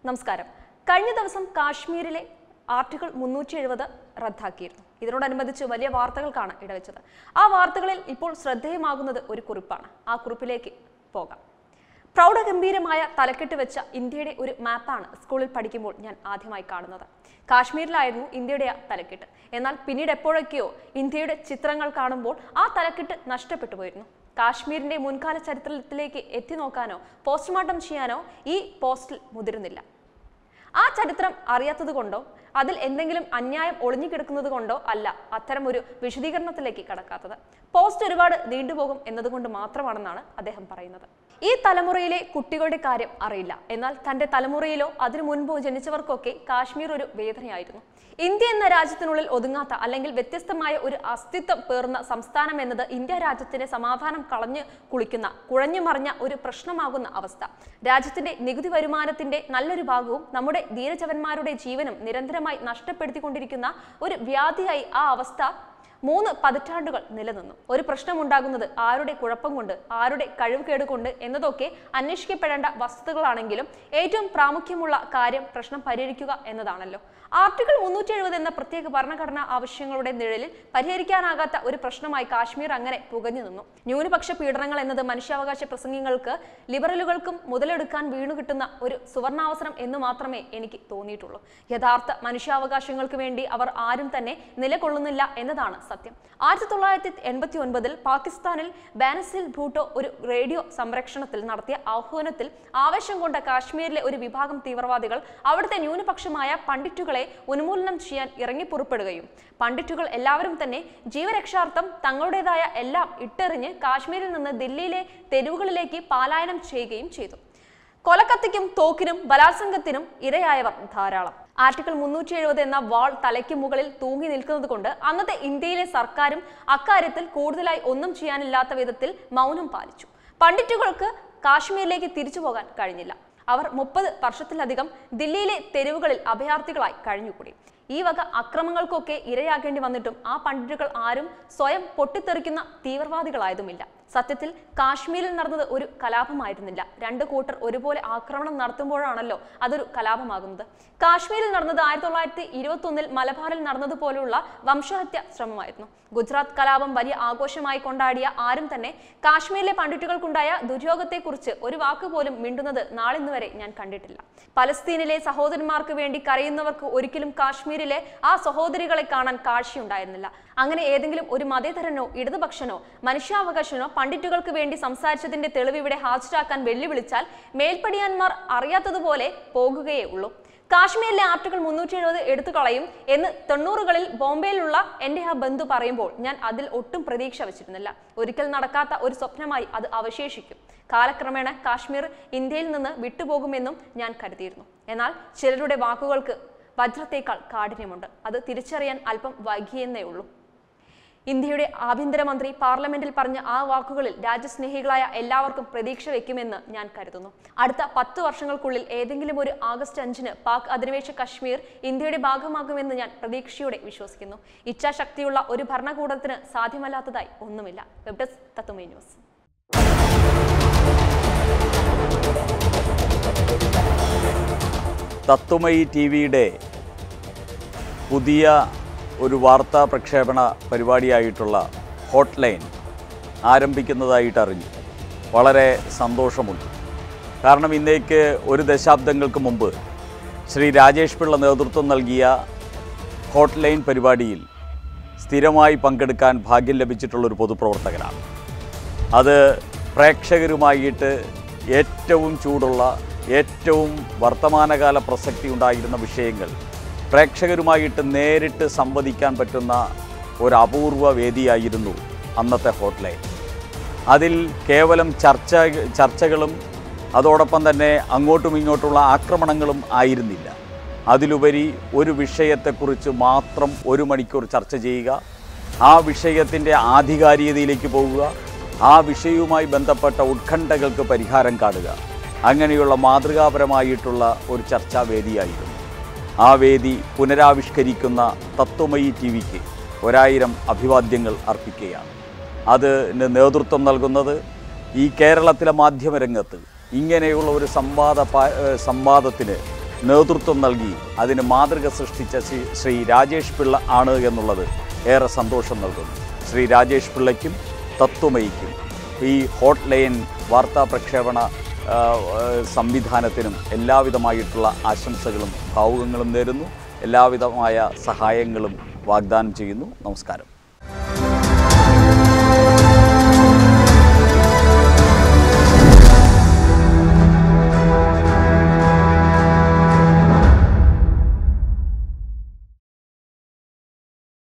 നമസ്കാരം കഴിഞ്ഞ ദിവസം കാശ്മീരിലെ ആർട്ടിക്കിൾ മുന്നൂറ്റി എഴുപത് റദ്ദാക്കിയിരുന്നു ഇതിനോടനുബന്ധിച്ച് വലിയ വാർത്തകൾക്കാണ് ഇടവെച്ചത് ആ വാർത്തകളിൽ ഇപ്പോൾ ശ്രദ്ധേയമാകുന്നത് ഒരു കുറിപ്പാണ് ആ കുറിപ്പിലേക്ക് പോകാം പ്രൗഢഗംഭീരമായ തലക്കെട്ട് വെച്ച ഇന്ത്യയുടെ ഒരു മാപ്പാണ് സ്കൂളിൽ പഠിക്കുമ്പോൾ ഞാൻ ആദ്യമായി കാണുന്നത് കാശ്മീരിലായിരുന്നു ഇന്ത്യയുടെ ആ തലക്കെട്ട് എന്നാൽ പിന്നീട് എപ്പോഴൊക്കെയോ ഇന്ത്യയുടെ ചിത്രങ്ങൾ കാണുമ്പോൾ ആ തലക്കെട്ട് നഷ്ടപ്പെട്ടു പോയിരുന്നു കാശ്മീരിന്റെ മുൻകാല ചരിത്രത്തിലേക്ക് എത്തി നോക്കാനോ പോസ്റ്റ്മോർട്ടം ചെയ്യാനോ ഈ പോസ്റ്റിൽ മുതിരുന്നില്ല ആ ചരിത്രം അറിയാത്തത് കൊണ്ടോ അതിൽ എന്തെങ്കിലും അന്യായം ഒളിഞ്ഞു കിടക്കുന്നത് കൊണ്ടോ അല്ല അത്തരം ഒരു വിശദീകരണത്തിലേക്ക് കടക്കാത്തത് പോസ്റ്റ് ഒരുപാട് നീണ്ടുപോകും എന്നതുകൊണ്ട് മാത്രമാണെന്നാണ് അദ്ദേഹം പറയുന്നത് ഈ തലമുറയിലെ കുട്ടികളുടെ കാര്യം അറിയില്ല എന്നാൽ തന്റെ തലമുറയിലോ അതിനു മുൻപോ ജനിച്ചവർക്കൊക്കെ കാശ്മീർ ഒരു വേദനയായിരുന്നു ഇന്ത്യ എന്ന രാജ്യത്തിനുള്ളിൽ ഒതുങ്ങാത്ത അല്ലെങ്കിൽ വ്യത്യസ്തമായ ഒരു അസ്തിത്വം പേർന്ന സംസ്ഥാനം എന്നത് ഇന്ത്യ രാജ്യത്തിന്റെ സമാധാനം കളഞ്ഞു കുളിക്കുന്ന കുഴഞ്ഞു മറിഞ്ഞ ഒരു പ്രശ്നമാകുന്ന അവസ്ഥ രാജ്യത്തിന്റെ നികുതി വരുമാനത്തിന്റെ നല്ലൊരു ഭാഗവും നമ്മുടെ ധീരജവന്മാരുടെ ജീവനും നിരന്തരമായി നഷ്ടപ്പെടുത്തിക്കൊണ്ടിരിക്കുന്ന ഒരു വ്യാധിയായി ആ അവസ്ഥ മൂന്ന് പതിറ്റാണ്ടുകൾ നിലനിന്നു ഒരു പ്രശ്നമുണ്ടാകുന്നത് ആരുടെ കുഴപ്പം കൊണ്ട് ആരുടെ കഴിവുകേട് കൊണ്ട് എന്നതൊക്കെ അന്വേഷിക്കപ്പെടേണ്ട വസ്തുതകളാണെങ്കിലും ഏറ്റവും പ്രാമുഖ്യമുള്ള കാര്യം പ്രശ്നം പരിഹരിക്കുക എന്നതാണല്ലോ ആർട്ടിക്കിൾ മുന്നൂറ്റി എഴുപത് എന്ന പ്രത്യേക ഭരണഘടനാ ആവശ്യങ്ങളുടെ നിഴലിൽ പരിഹരിക്കാനാകാത്ത ഒരു പ്രശ്നമായി കാശ്മീർ അങ്ങനെ പുകഞ്ഞു നിന്നു ന്യൂനപക്ഷ പീഡനങ്ങൾ എന്നത് മനുഷ്യാവകാശ പ്രസംഗങ്ങൾക്ക് ലിബറലുകൾക്കും മുതലെടുക്കാൻ വീണുകിട്ടുന്ന ഒരു സുവർണാവസരം എന്ന് മാത്രമേ എനിക്ക് തോന്നിയിട്ടുള്ളൂ യഥാർത്ഥ മനുഷ്യാവകാശങ്ങൾക്ക് വേണ്ടി അവർ ആരും തന്നെ നിലകൊള്ളുന്നില്ല എന്നതാണ് സത്യം ആയിരത്തി തൊള്ളായിരത്തി എൺപത്തി ഒൻപതിൽ പാകിസ്ഥാനിൽ ബാനസിൽ ഭൂട്ടോ ഒരു റേഡിയോ സംരക്ഷണത്തിൽ നടത്തിയ ആഹ്വാനത്തിൽ ആവേശം കൊണ്ട കാശ്മീരിലെ ഒരു വിഭാഗം തീവ്രവാദികൾ അവിടുത്തെ ന്യൂനപക്ഷമായ പണ്ഡിറ്റുകളെ ഉന്മൂലനം ചെയ്യാൻ ഇറങ്ങി പുറപ്പെടുകയും പണ്ഡിറ്റുകൾ എല്ലാവരും തന്നെ ജീവരക്ഷാർത്ഥം തങ്ങളുടേതായ എല്ലാം ഇട്ടെറിഞ്ഞ് കാശ്മീരിൽ നിന്ന് ദില്ലിയിലെ തെരുവുകളിലേക്ക് പലായനം ചെയ്യുകയും ചെയ്തു കൊലക്കത്തിക്കും തോക്കിനും ബലാത്സംഗത്തിനും ഇരയായവർ ധാരാളം ആർട്ടിക്കിൾ മുന്നൂറ്റി എഴുപത് എന്ന വാൾ തലയ്ക്ക് മുകളിൽ തൂങ്ങി നിൽക്കുന്നത് കൊണ്ട് അന്നത്തെ ഇന്ത്യയിലെ സർക്കാരും അക്കാര്യത്തിൽ കൂടുതലായി ഒന്നും ചെയ്യാനില്ലാത്ത വിധത്തിൽ മൗനം പാലിച്ചു പണ്ഡിറ്റുകൾക്ക് കാശ്മീരിലേക്ക് തിരിച്ചു പോകാൻ കഴിഞ്ഞില്ല അവർ മുപ്പത് വർഷത്തിലധികം ദില്ലിയിലെ തെരുവുകളിൽ അഭയാർത്ഥികളായി കഴിഞ്ഞുകൂടി ഈ വക അക്രമങ്ങൾക്കൊക്കെ ഇരയാകേണ്ടി വന്നിട്ടും ആ പണ്ഡിറ്റുകൾ ആരും സ്വയം പൊട്ടിത്തെറിക്കുന്ന തീവ്രവാദികളായതുമില്ല സത്യത്തിൽ കാശ്മീരിൽ നടന്നത് ഒരു കലാപമായിരുന്നില്ല രണ്ട് കൂട്ടർ ഒരുപോലെ ആക്രമണം നടത്തുമ്പോഴാണല്ലോ അതൊരു കലാപമാകുന്നത് കാശ്മീരിൽ നടന്നത് ആയിരത്തി തൊള്ളായിരത്തി ഇരുപത്തി ഒന്നിൽ മലബാറിൽ നടന്നതുപോലെയുള്ള വംശഹത്യ ശ്രമമായിരുന്നു ഗുജറാത്ത് കലാപം വലിയ ആഘോഷമായി കൊണ്ടാടിയ ആരും തന്നെ കാശ്മീരിലെ പണ്ഡിറ്റുകൾക്കുണ്ടായ ദുര്യോഗത്തെക്കുറിച്ച് ഒരു വാക്ക് പോലും മിണ്ടുന്നത് നാളിന്ന് വരെ ഞാൻ കണ്ടിട്ടില്ല പലസ്തീനിലെ സഹോദരന്മാർക്ക് വേണ്ടി കരയുന്നവർക്ക് ഒരിക്കലും കാശ്മീരിലെ ആ സഹോദരികളെ കാണാൻ കാഴ്ചയുണ്ടായിരുന്നില്ല അങ്ങനെ ഏതെങ്കിലും ഒരു മതേതരനോ ഇടതുപക്ഷനോ മനുഷ്യാവകാശനോ പണ്ഡിറ്റുകൾക്ക് വേണ്ടി സംസാരിച്ചതിന്റെ തെളിവ് ഇവിടെ ഹാജരാക്കാൻ വെല്ലുവിളിച്ചാൽ മേൽപ്പടിയാന്മാർ അറിയാത്തതുപോലെ പോകുകയേ ഉള്ളൂ കാശ്മീരിലെ ആർട്ടിക്കിൾ മുന്നൂറ്റി എഴുപത് എടുത്തു കളയും എന്ന് തൊണ്ണൂറുകളിൽ ബോംബെയിലുള്ള എൻ്റെ ആ ബന്ധു പറയുമ്പോൾ ഞാൻ അതിൽ ഒട്ടും പ്രതീക്ഷ വച്ചിരുന്നില്ല ഒരിക്കൽ നടക്കാത്ത ഒരു സ്വപ്നമായി അത് അവശേഷിക്കും കാലക്രമേണ കാശ്മീർ ഇന്ത്യയിൽ നിന്ന് വിട്ടുപോകുമെന്നും ഞാൻ കരുതിയിരുന്നു എന്നാൽ ചിലരുടെ വാക്കുകൾക്ക് വജ്രത്തേക്കാൾ കാഠിന്യമുണ്ട് അത് തിരിച്ചറിയാൻ അല്പം വൈകിയെന്നേ ഉള്ളൂ ഇന്ത്യയുടെ ആഭ്യന്തരമന്ത്രി പാർലമെന്റിൽ പറഞ്ഞ ആ വാക്കുകളിൽ രാജ്യസ്നേഹികളായ എല്ലാവർക്കും പ്രതീക്ഷ വെക്കുമെന്ന് ഞാൻ കരുതുന്നു അടുത്ത പത്ത് വർഷങ്ങൾക്കുള്ളിൽ ഏതെങ്കിലും ഒരു ആഗസ്റ്റ് അഞ്ചിന് പാക് അധിനിവേശ കശ്മീർ ഇന്ത്യയുടെ ഭാഗമാകുമെന്ന് ഞാൻ പ്രതീക്ഷയോടെ വിശ്വസിക്കുന്നു ഇച്ഛാശക്തിയുള്ള ഒരു ഭരണകൂടത്തിന് സാധ്യമല്ലാത്തതായി ഒന്നുമില്ല web desk Tattvamayi news Tattvamayi T വിയുടെ പുതിയ ഒരു വാർത്താ പ്രക്ഷേപണ പരിപാടിയായിട്ടുള്ള ഹോട്ട് ലൈൻ ആരംഭിക്കുന്നതായിട്ട് അറിഞ്ഞു വളരെ സന്തോഷമുണ്ട് കാരണം ഇന്നേക്ക് ഒരു ദശാബ്ദങ്ങൾക്ക് മുമ്പ് ശ്രീ രാജേഷ് പിള്ള നേതൃത്വം നൽകിയ ഹോട്ട് ലൈൻ പരിപാടിയിൽ സ്ഥിരമായി പങ്കെടുക്കാൻ ഭാഗ്യം ലഭിച്ചിട്ടുള്ള ഒരു പൊതുപ്രവർത്തകനാണ് അത് പ്രേക്ഷകരുമായിട്ട് ഏറ്റവും ചൂടുള്ള ഏറ്റവും വർത്തമാനകാല പ്രസക്തി ഉണ്ടായിരുന്ന വിഷയങ്ങൾ പ്രേക്ഷകരുമായിട്ട് നേരിട്ട് സംവദിക്കാൻ പറ്റുന്ന ഒരു അപൂർവ വേദിയായിരുന്നു അന്നത്തെ ഹോട്ട്ലൈൻ അതിൽ കേവലം ചർച്ച ചർച്ചകളും അതോടൊപ്പം തന്നെ അങ്ങോട്ടും ഇങ്ങോട്ടുള്ള ആക്രമണങ്ങളും ആയിരുന്നില്ല അതിലുപരി ഒരു വിഷയത്തെക്കുറിച്ച് മാത്രം ഒരു മണിക്കൂർ ചർച്ച ചെയ്യുക ആ വിഷയത്തിൻ്റെ ആധികാരികതയിലേക്ക് പോവുക ആ വിഷയവുമായി ബന്ധപ്പെട്ട ഉത്കണ്ഠകൾക്ക് പരിഹാരം കാണുക അങ്ങനെയുള്ള മാതൃകാപരമായിട്ടുള്ള ഒരു ചർച്ചാവേദിയായിരുന്നു ആ വേദി പുനരാവിഷ്കരിക്കുന്ന തത്വമയി ടി വിക്ക് ഒരായിരം അഭിവാദ്യങ്ങൾ അർപ്പിക്കുകയാണ് അതിന് നേതൃത്വം നൽകുന്നത് ഈ കേരളത്തിലെ മാധ്യമരംഗത്ത് ഇങ്ങനെയുള്ള ഒരു സംവാദ പാ- ഏഹ് സംവാദത്തിന് നേതൃത്വം നൽകി അതിന് മാതൃക സൃഷ്ടിച്ച ശ്രീ ശ്രീ രാജേഷ് പിള്ള ആണ് എന്നുള്ളത് ഏറെ സന്തോഷം നൽകുന്നു ശ്രീ രാജേഷ് പിള്ളയ്ക്കും തത്വമയിക്കും ഈ ഹോട്ട് ലൈൻ വാർത്താ പ്രക്ഷേപണ ആ, ആ, സംവിധാനത്തിനും എല്ലാവിധമായിട്ടുള്ള ആശംസകളും ഭാവുകങ്ങളും നേരുന്നു എല്ലാവിധമായ സഹായങ്ങളും വാഗ്ദാനം ചെയ്യുന്നു നമസ്കാരം